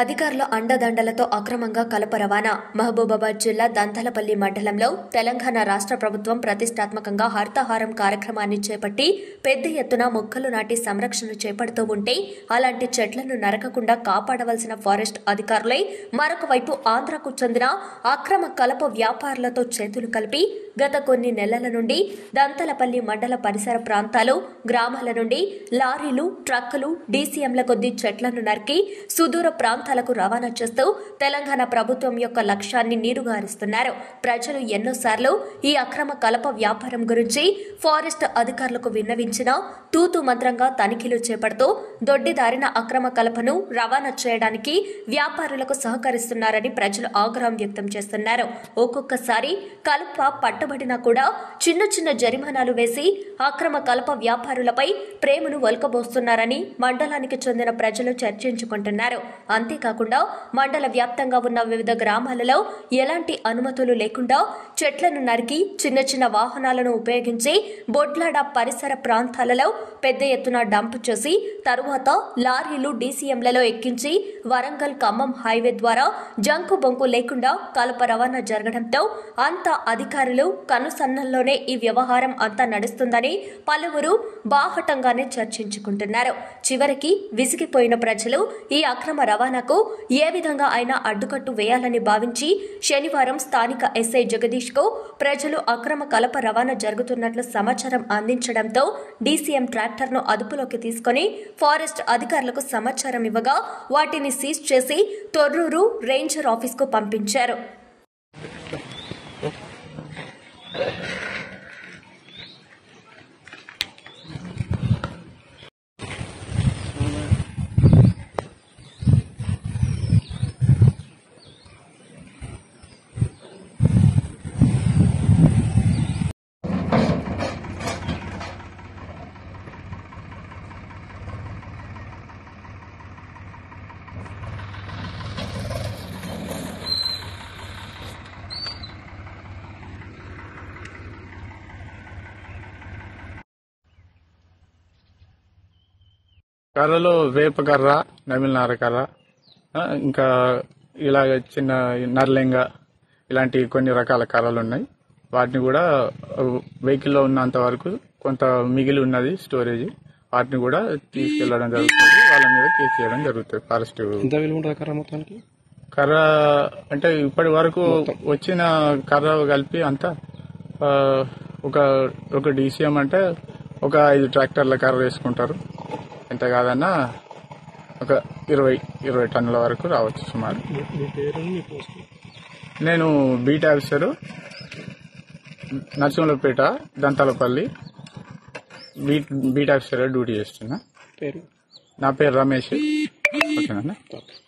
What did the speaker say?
అధికారుల అండదండలతో అక్రమంగా కలప రవాణా మహబూబాబాద్ జిల్లా దంతలపల్లి మండలంలో తెలంగాణ రాష్ట్ర ప్రభుత్వం ప్రతిష్టాత్మకంగా హర్తహారం కార్యక్రమాన్ని చేపట్టి పెద్ద ఎత్తున మొక్కలు నాటి సంరక్షణ చేపడుతూ ఉంటే అలాంటి చెట్లను నరకకుండా కాపాడవలసిన ఫారెస్ట్ అధికారులే మరొక వైపు ఆంధ్రకు చెందిన అక్రమ కలప వ్యాపారులతో చేతులు కలిపి గత కొన్ని నెలల నుండి దంతలపల్లి మండల పరిసర ప్రాంతాలు గ్రామాల నుండి లారీలు ట్రక్కులు డీసీఎంల కొద్దీ చెట్లను నరికి సుదూర ప్రాంతాలకు రవాణా చేస్తూ తెలంగాణ ప్రభుత్వం యొక్క లక్ష్యాన్ని నీరుగారుస్తున్నారు ప్రజలు ఎన్నోసార్లు ఈ అక్రమ కలప వ్యాపారం గురించి ఫారెస్ట్ అధికారులకు విన్నవించిన తూతు మంత్రంగా తనిఖీలు చేపడుతూ దొడ్డిదారిన అక్రమ కలపను రవాణా చేయడానికి వ్యాపారులకు సహకరిస్తున్నారని ప్రజలు ఆగ్రహం వ్యక్తం చేస్తున్నారు ఒక్కొక్కసారి కలప పట్టబడినా కూడా చిన్న చిన్న జరిమానాలు వేసి అక్రమ కలప వ్యాపారులపై ప్రేమను ఒలకబోస్తున్నారని మండలానికి చెందిన ప్రజలు చర్చించుకుంటున్నారు అంతేకాకుండా మండల వ్యాప్తంగా ఉన్న వివిధ గ్రామాలలో ఎలాంటి అనుమతులు లేకుండా చెట్లను నరికి చిన్న చిన్న వాహనాలను ఉపయోగించి బొడ్లాడ పరిసర ప్రాంతాలలో పెద్ద ఎత్తున డంప్ చేసి తరువాత లారీలు డీసీఎంలలో ఎక్కించి వరంగల్ ఖమ్మం హైవే ద్వారా జంకు బొంకు లేకుండా కలప రవాణా జరగడంతో అంత అధికారులు కనుసన్నల్లోనే ఈ వ్యవహారం అంతా నడుస్తుందని పలువురు బాహటంగానే చర్చించుకుంటున్నారు చివరికి విసిగిపోయిన ప్రజలు ఈ అక్రమ రవాణాకు ఏ విధంగా అయినా అడ్డుకట్టు వేయాలని భావించి శనివారం స్థానిక ఎస్ఐ జగదీష్ కు ప్రజలు అక్రమ కలప రవాణా జరుగుతున్నట్లు సమాచారం అందించడంతో డీసీఎం ట్రాక్టర్ ను అదుపులోకి తీసుకుని ఫారెస్ట్ అధికారులకు సమాచారం ఇవ్వగా వాటిని సీజ్ చేసి తొర్రూరు రేంజర్ ఆఫీస్ కు పంపించారు కర్రలో వేప కర్ర నమిలినార కర్ర ఆ, ఇంకా ఇలాగ చిన్న నర్లింగ ఇలాంటి కొన్ని రకాల కర్రలు ఉన్నాయి వాటిని కూడా వెహికల్లో ఉన్నంత వరకు కొంత మిగిలి ఉన్నది స్టోరేజ్ వాటిని కూడా తీసుకెళ్లడం జరుగుతుంది వాళ్ళ మీద కేసు చేయడం జరుగుతుంది ఫారెస్ట్ ఎంత విలువ ఉంటుంది కర్ర మొత్తానికి కర్ర అంటే ఇప్పటి వరకు వచ్చిన కర్ర కలిపి అంతా ఆ, ఒక ఒక డీసీఎం అంటే ఒక ఐదు ట్రాక్టర్ల కర్ర వేసుకుంటారు ఎంత కాదన్నా ఒక ఇరవై ఇరవై టన్నుల వరకు రావచ్చు సుమారు మీ పేరు మీ పోస్ట్ నేను beat officer Narasimhulapeta Dantalapalli beat beat officer duty చేస్తున్నా పేరు నా పేరు రమేష్ ఓకేనా ఓకే